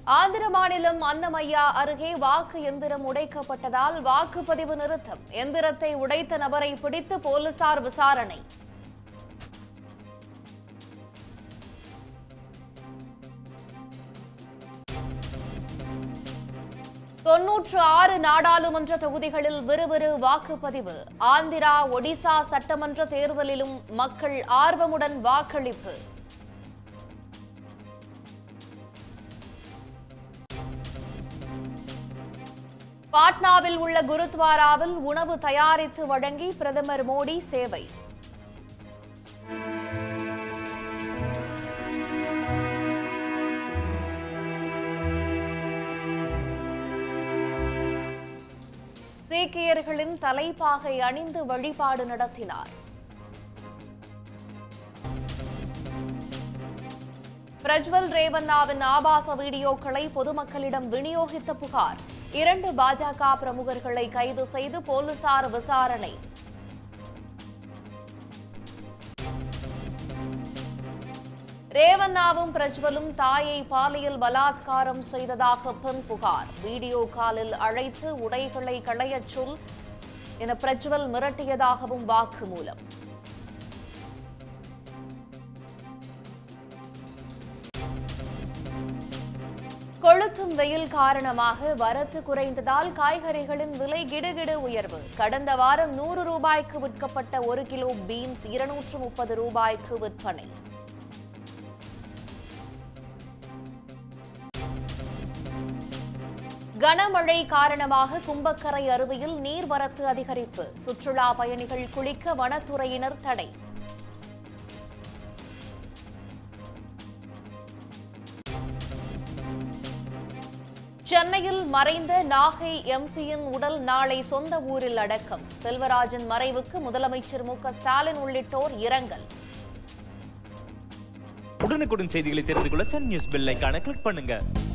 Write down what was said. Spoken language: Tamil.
ஆந்திர மாநிலம் அன்னமையா அருகே வாக்கு எந்திரம் உடைக்கப்பட்டதால் வாக்குப்பதிவு நிறுத்தம் எந்திரத்தை உடைத்த நபரை பிடித்து போலீசார் விசாரணை தொன்னூற்று ஆறு நாடாளுமன்ற தொகுதிகளில் விறுவிறு வாக்குப்பதிவு ஆந்திரா ஒடிசா சட்டமன்ற தேர்தலிலும் மக்கள் ஆர்வமுடன் வாக்களிப்பு பாட்னாவில் உள்ள குருத்வாராவில் உணவு தயாரித்து வழங்கி பிரதமர் மோடி சேவை சீக்கியர்களின் தலைப்பாகை அணிந்து வழிபாடு நடத்தினார் பிரஜ்வல் ரேவண்ணாவின் ஆபாச வீடியோக்களை பொதுமக்களிடம் விநியோகித்த புகார் இரண்டு பாஜக பிரமுகர்களை கைது செய்து போலீசார் விசாரணை ரேவண்ணாவும் பிரஜ்வலும் தாயை பாலியல் பலாத்காரம் செய்ததாக பெண் புகார் வீடியோ காலில் அழைத்து உடைகளை களையச் சொல் என பிரஜ்வல் மிரட்டியதாகவும் வாக்குமூலம் கொளுத்தும் வெயில் காரணமாக வரத்து குறைந்ததால் காய்கறிகளின் விலை கிடுகிடு உயர்வு கடந்த வாரம் நூறு ரூபாய்க்கு விற்கப்பட்ட ஒரு கிலோ பீன்ஸ் இருநூற்று முப்பது ரூபாய்க்கு விற்பனை கனமழை காரணமாக கும்பக்கரை அருவியில் நீர்வரத்து அதிகரிப்பு சுற்றுலா பயணிகள் குளிக்க வனத்துறையினர் தடை சென்னையில் மறைந்த நாகை எம்பியின் உடல் நாளை சொந்த ஊரில் அடக்கம் செல்வராஜன் மறைவுக்கு முதலமைச்சர் மு க ஸ்டாலின் உள்ளிட்டோர் இரங்கல் உடனுக்குடன் செய்திகளை தெரிந்து கொள்ள சன் நியூஸ் பெல் ஐகானை கிளிக் பண்ணுங்க